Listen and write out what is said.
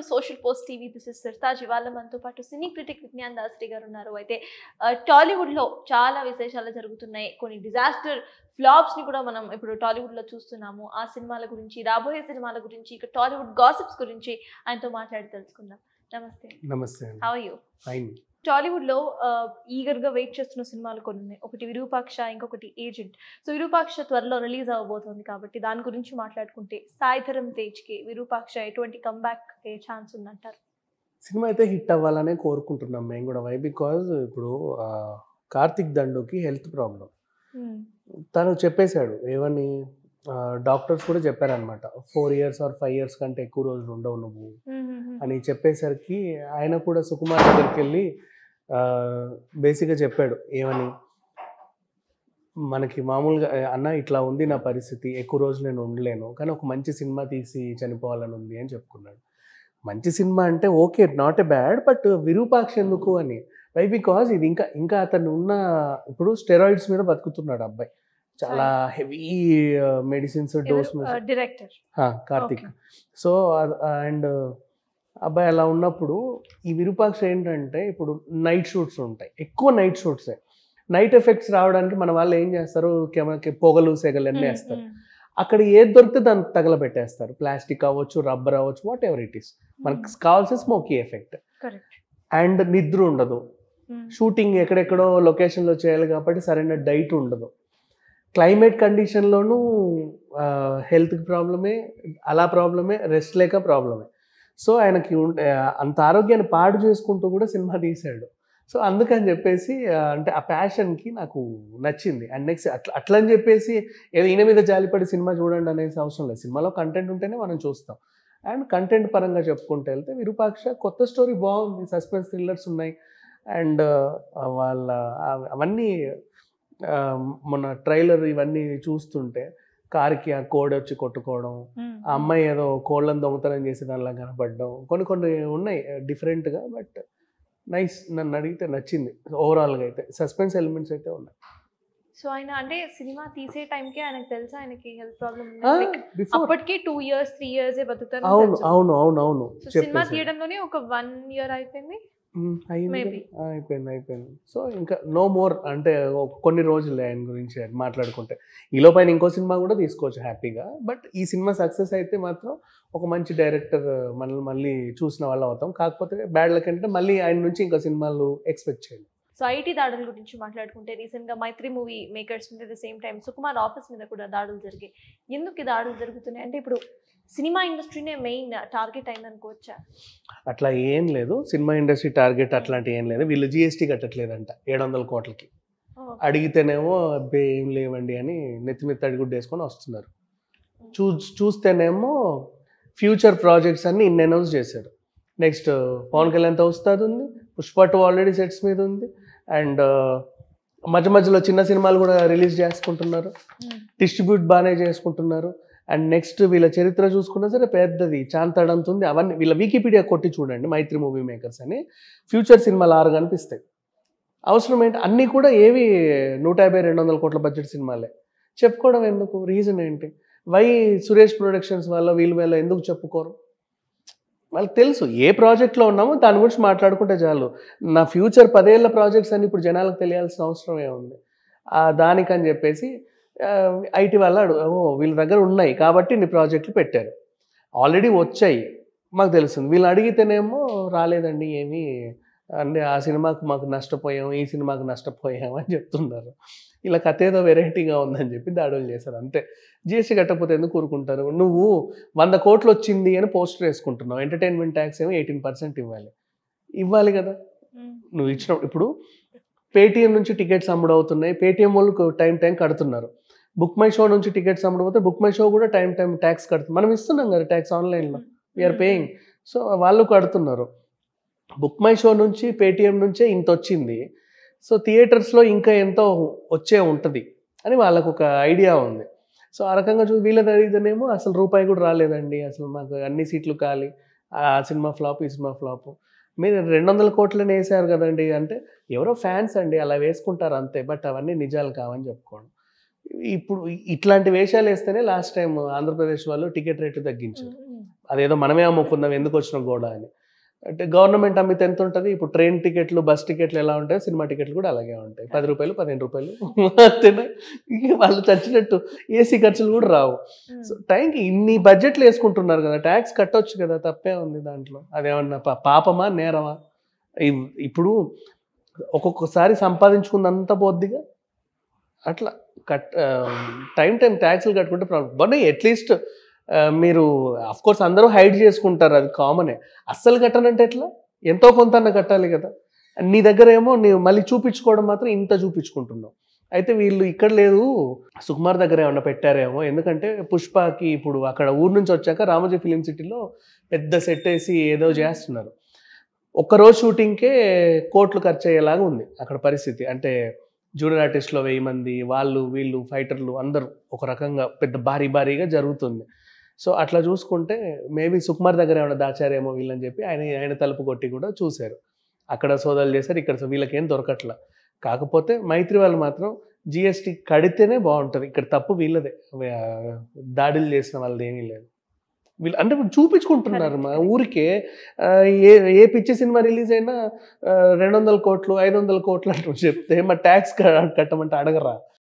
Social post TV this is Sartaj ఇవాళ మనతో పాటు సినీ క్రిటిక్ విజ్ఞాన్ దాస్రి గారు ఉన్నారు అయితే ఆ, టాలీవుడ్ లో చాలా విశేషాలు జరుగుతున్నాయి కొన్ని డిజాస్టర్ ఫ్లాప్స్ ని కూడా మనం ఇప్పుడు టాలీవుడ్ లో చూస్తున్నాము ఆ సినిమాల గురించి రాబోయే సినిమాల గురించి ఇక టాలీవుడ్ గాసిప్స్ గురించి ఆయనతో మాట్లాడి తెలుసుకుందాం నమస్తే నమస్తే అండి హౌ యూ ఫైన్ టాలీవుడ్ లో ఈగర్ గా వెయిట్ చేస్తున్న సినిమాలు కొన్ని ఉన్నాయి ఒకటి విరూపాక్ష ఇంకొకటి ఏజెంట్ సో విరూపాక్ష త్వరలో రిలీజ్ అవ్వబోతోంది కాబట్టి దాని గురించి మాట్లాడుకుంటే సాయిధరం తేజ్ కి విరూపాక్ష ఎటువంటి కంబ్యాక్ అయ్యే ఛాన్స్ ఉందంటారు సినిమా అయితే హిట్ అవ్వాలనే కోరుకుంటున్నాం మేము కూడా వై బికాజ్ ఇప్పుడు ఆ, కార్తిక్ దండుకి హెల్త్ ప్రాబ్లం తను చెప్పేశాడు ఏమని డాక్టర్స్ కూడా చెప్పారనమాట four years or five years కంటే ఎక్కువ రోజులు ఉండవు నువ్వు అని చెప్పేసరికి ఆయన కూడా సుకుమార్ దగ్గరికి వెళ్ళి బేసిక్గా చెప్పాడు ఏమని మనకి మామూలుగా "ఏ, అన్న ఇట్లా ఉంది నా పరిస్థితి ఎక్కువ రోజులు నేను ఉండలేను కానీ ఒక మంచి సినిమా తీసి చనిపోవాలని ఉంది అని చెప్పుకున్నాడు మంచి సినిమా అంటే okay not a bad but Virupaksha ఎందుకు అని వై బికాజ్ ఇది ఇంకా ఇంకా అతను ఉన్న ఇప్పుడు స్టెరాయిడ్స్ మీద బతుకుతున్నాడు అబ్బాయి చాలా heavy medicines dose director Karthik so and అబ్బాయి అలా ఉన్నప్పుడు ఈ విరూపాక్ష ఏంటంటే ఇప్పుడు నైట్ షూట్స్ ఉంటాయి ఎక్కువ నైట్ షూట్సే నైట్ ఎఫెక్ట్స్ రావడానికి మన వాళ్ళు ఏం చేస్తారు కెమెరాకి పొగలు సెగలు అన్నీ వేస్తారు అక్కడ ఏది దొరికితే దాన్ని తగలబెట్టేస్తారు ప్లాస్టిక్ అవ్వచ్చు రబ్బర్ అవ్వచ్చు వాట్ ఎవర్ ఇట్ ఈస్ మనకు కావాల్సిన స్మోకీ ఎఫెక్ట్ కరెక్ట్ అండ్ నిద్ర ఉండదు షూటింగ్ ఎక్కడెక్కడో లొకేషన్లో చేయాలి కాబట్టి సరైన డైట్ ఉండదు క్లైమేట్ కండిషన్లోనూ హెల్త్కి ప్రాబ్లమే అలా ప్రాబ్లమే రెస్ట్ లేక ప్రాబ్లమే సో ఆయనకి ఉం- ఆ, అంత ఆరోగ్యాన్ని పాడు చేసుకుంటూ కూడా సినిమా తీశాడు సో అందుకని చెప్పేసి ఆ, అంటే ఆ ప్యాషన్కి నాకు నచ్చింది అండ్ నెక్స్ట్ అట్లా అట్లా అని చెప్పేసి ఏదో ఈయన మీద జాలిపడి సినిమా చూడండి అనేసి అవసరం లేదు సినిమాలో కంటెంట్ ఉంటేనే మనం చూస్తాం అండ్ కంటెంట్ పరంగా చెప్పుకుంటే వెళ్తే విరూపాక్ష కొత్త స్టోరీ బాగుంది సస్పెన్స్ థ్రిల్లర్స్ ఉన్నాయి అండ్ వాళ్ళ అవ- అవన్నీ ఆ, మొన్న ట్రైలర్ ఇవన్నీ చూస్తుంటే కార్కి ఆ కోడ్ వచ్చి కొట్టుకోవడం ఆ అమ్మాయి ఏదో కోళ్ళని దొంగతనం చేసే దానిలా కనపడడం కొన్ని కొన్ని ఉన్నాయి డిఫరెంట్గా బట్ నైస్ నన్ను అడిగితే నచ్చింది ఓవరాల్గా అయితే సస్పెన్స్ ఎలిమెంట్స్ అయితే ఉన్నాయి సో ఆయన అంటే సినిమా తీసే టైంకి ఆయనకి తెలుసా ఆయనకి హెల్త్ ప్రాబ్లమ్ బిఫోర్ అప్పటికి టూ ఇయర్స్ త్రీ ఇయర్స్ బతుకుతారు అవును అవును అవును అవును సో సినిమా చెప్పేసారు. తీయడంలోనే ఒక వన్ ఇయర్ అయిపోయింది మ్మ్, అయింది Maybe. కదా. ఆ, అయిపోయింది అయిపోయింది సో ఇంకా నో మోర్ అంటే ఒక కొన్ని రోజులు ఆయన గురించి మాట్లాడుకుంటే ఈలో పైన ఇంకో సినిమా కూడా తీసుకోవచ్చు హ్యాపీగా బట్ ఈ సినిమా సక్సెస్ అయితే మాత్రం ఒక మంచి డైరెక్టర్ మనల్ని మళ్ళీ చూసిన వాళ్ళు అవుతాం కాకపోతే బ్యాడ్ లక్ అంటే మళ్ళీ ఆయన నుంచి ఇంకా సినిమాలు ఎక్స్పెక్ట్ చేయాలి సో ఐటీ దాడుల గురించి మాట్లాడుకుంటే రీసెంట్ గా మైత్రి మూవీ మేకర్స్ మీద the same time Sukumar office మీద కూడా దాడులు జరిగాయి ఎందుకు ఈ దాడులు జరుగుతున్నాయి అంటే ఇప్పుడు సినిమా ఇండస్ట్రీనే మెయిన్ టార్గెట్ అయింది అనుకోవచ్చా అట్లా ఏం లేదు సినిమా ఇండస్ట్రీ టార్గెట్ అట్లాంటి ఏం లేదు వీళ్ళు జిఎస్టీ కట్టట్లేదంట ఏడు వందల కోట్లకి అడిగితేనేమో అబ్బే ఏం లేవండి అని నెత్తి మీద తడిగుడ్డు వేసుకొని వస్తున్నారు చూ చూస్తేనేమో ఫ్యూచర్ ప్రాజెక్ట్స్ అన్ని ఇన్ని అనౌన్స్ చేశారు నెక్స్ట్ పవన్ కళ్యాణ్తో వస్తుంది ఉంది పుష్ప టూ ఆల్రెడీ సెట్స్ మీద ఉంది అండ్ మధ్య మధ్యలో చిన్న సినిమాలు కూడా రిలీజ్ చేసుకుంటున్నారు డిస్ట్రిబ్యూట్ బాగానే చేసుకుంటున్నారు అండ్ నెక్స్ట్ వీళ్ళ చరిత్ర చూసుకున్నా సరే పెద్దది చాంతాడంత ఉంది అవన్నీ వీళ్ళ వికీపీడియా కొట్టి చూడండి మైత్రి మూవీ మేకర్స్ అని ఫ్యూచర్ సినిమాలు ఆరు కనిపిస్తాయి అవసరం ఏంటి అన్నీ కూడా ఏవి నూట యాభై రెండు వందల కోట్ల బడ్జెట్ సినిమాలే చెప్పుకోవడం ఎందుకు రీజన్ ఏంటి వై సురేష్ ప్రొడక్షన్స్ వల్ల వీళ్ళు వీళ్ళ ఎందుకు చెప్పుకోరు వాళ్ళకి తెలుసు ఏ ప్రాజెక్ట్లో ఉన్నామో దాని గురించి మాట్లాడుకుంటే చాలు నా ఫ్యూచర్ పదేళ్ల ప్రాజెక్ట్స్ అన్ని ఇప్పుడు జనాలకు తెలియాల్సిన అవసరం ఏముంది ఆ, దానికని చెప్పేసి ఐటీ వాళ్ళు అడుగు ఓ వీళ్ళ దగ్గర ఉన్నాయి కాబట్టి ఇన్ని ప్రాజెక్టులు పెట్టారు ఆల్రెడీ వచ్చాయి మాకు తెలుస్తుంది వీళ్ళు అడిగితేనేమో రాలేదండి ఏమీ అంటే ఆ సినిమాకు మాకు నష్టపోయాం ఈ సినిమాకు నష్టపోయాం అని చెప్తున్నారు ఇలా కథ ఏదో వెరైటీగా ఉందని చెప్పి దాడులు చేశారు అంతే జిఎస్టీ కట్టకపోతే ఎందుకు ఊరుకుంటారు నువ్వు వంద కోట్లు వచ్చింది అని పోస్టర్ వేసుకుంటున్నావు ఎంటర్టైన్మెంట్ ట్యాక్స్ ఏమో ఎయిటీన్ పర్సెంట్ ఇవ్వాలి ఇవ్వాలి కదా నువ్వు ఇచ్చిన ఇప్పుడు పేటిఎం నుంచి టికెట్స్ అమ్ముడవుతున్నాయి పేటిఎం వాళ్ళు టైం టైం కడుతున్నారు బుక్ మై షో నుంచి టికెట్స్ అమ్ముడవుతే బుక్ మై షో కూడా టైం టైం ట్యాక్స్ కడుతుంది మనం ఇస్తున్నాం కదా ట్యాక్స్ ఆన్లైన్లో వీఆర్ పేయింగ్ సో వాళ్ళు కడుతున్నారు బుక్ మై షో నుంచి పేటిఎం నుంచే ఇంత వచ్చింది సో థియేటర్స్లో ఇంకా ఎంతో వచ్చే ఉంటుంది అని వాళ్ళకు ఒక ఐడియా ఉంది సో ఆ రకంగా చూసి వీళ్ళది అడిగితేనేమో అసలు రూపాయి కూడా రాలేదండి అసలు మాకు అన్ని సీట్లు ఖాళీ ఆ సినిమా ఫ్లాప్ ఈ సినిమా ఫ్లాప్ మీరు రెండు వందల కోట్లని వేసారు కదండి అంటే ఎవరో ఫ్యాన్స్ అండి అలా వేసుకుంటారు అంతే బట్ అవన్నీ నిజాలు కావని చెప్పుకోండి ఇప్పుడు ఇట్లాంటి వేషాలు వేస్తేనే లాస్ట్ టైం ఆంధ్రప్రదేశ్ వాళ్ళు టికెట్ రేటు తగ్గించారు అదేదో మనమే అమ్ముకుందాం ఎందుకు వచ్చిన గోడ అని అంటే గవర్నమెంట్ అమ్మితే ఎంత ఉంటుంది ఇప్పుడు ట్రైన్ టికెట్లు బస్ టికెట్లు ఎలా ఉంటాయి సినిమా టికెట్లు కూడా అలాగే ఉంటాయి పది రూపాయలు పదిహేను రూపాయలు అంతేనా ఇంక వాళ్ళు చచ్చినట్టు ఏసీ ఖర్చులు కూడా రావు సో టైంకి ఇన్ని బడ్జెట్లు వేసుకుంటున్నారు కదా ట్యాక్స్ కట్టొచ్చు కదా తప్పే ఉంది దాంట్లో అదేమన్నా పా- పాపమా నేరమా ఇవ్- ఇప్పుడు ఒక్కొక్కసారి సంపాదించుకున్నంత పోద్దిగా అట్లా కట్ టైం టైం ట్యాక్స్లు కట్టుకుంటే ప్రాబ్లం బట్ అట్లీస్ట్ మీరు అఫ్ కోర్స్ అందరూ హైడ్ చేసుకుంటారు అది కామనే అస్సలు కట్టనంటే ఎట్లా ఎంతో కొంత అన్న కట్టాలి కదా నీ దగ్గర ఏమో నీవు మళ్ళీ చూపించుకోవడం మాత్రం ఇంత చూపించుకుంటున్నావు అయితే వీళ్ళు ఇక్కడ లేదు సుకుమార్ దగ్గర ఏమన్నా పెట్టారేమో ఎందుకంటే పుష్పకి ఇప్పుడు అక్కడ ఊరు నుంచి వచ్చాక రామోజీ ఫిలిం సిటీలో పెద్ద సెట్ వేసి ఏదో చేస్తున్నారు ఒక్కరోజు షూటింగ్కే కోట్లు ఖర్చు అయ్యేలాగా ఉంది అక్కడ పరిస్థితి అంటే జూనియర్ ఆర్టిస్ట్లో వెయ్యి మంది వాళ్ళు వీళ్ళు ఫైటర్లు అందరూ ఒక రకంగా పెద్ద భారీ భారీగా జరుగుతుంది సో అట్లా చూసుకుంటే మేబీ సుకుమార్ దగ్గర ఏమైనా దాచారేమో వీళ్ళని చెప్పి ఆయన ఆయన తలుపు కొట్టి కూడా చూశారు అక్కడ సోదాలు చేశారు ఇక్కడ సో వీళ్ళకేం దొరకట్లా కాకపోతే మైత్రి వాళ్ళు మాత్రం జిఎస్టీ కడితేనే బాగుంటుంది ఇక్కడ తప్పు వీళ్ళదే ఆ, దాడులు చేసిన వాళ్ళది ఏమీ లేదు వీళ్ళు అంటే ఇప్పుడు చూపించుకుంటున్నారు మా ఊరికే ఆ, ఏ ఏ పిచ్చి సినిమా రిలీజ్ అయినా ఆ, రెండు వందల కోట్లు ఐదు వందల కోట్లు అంటూ చెప్తే మా ట్యాక్స్ కట్టమంటే అడగరా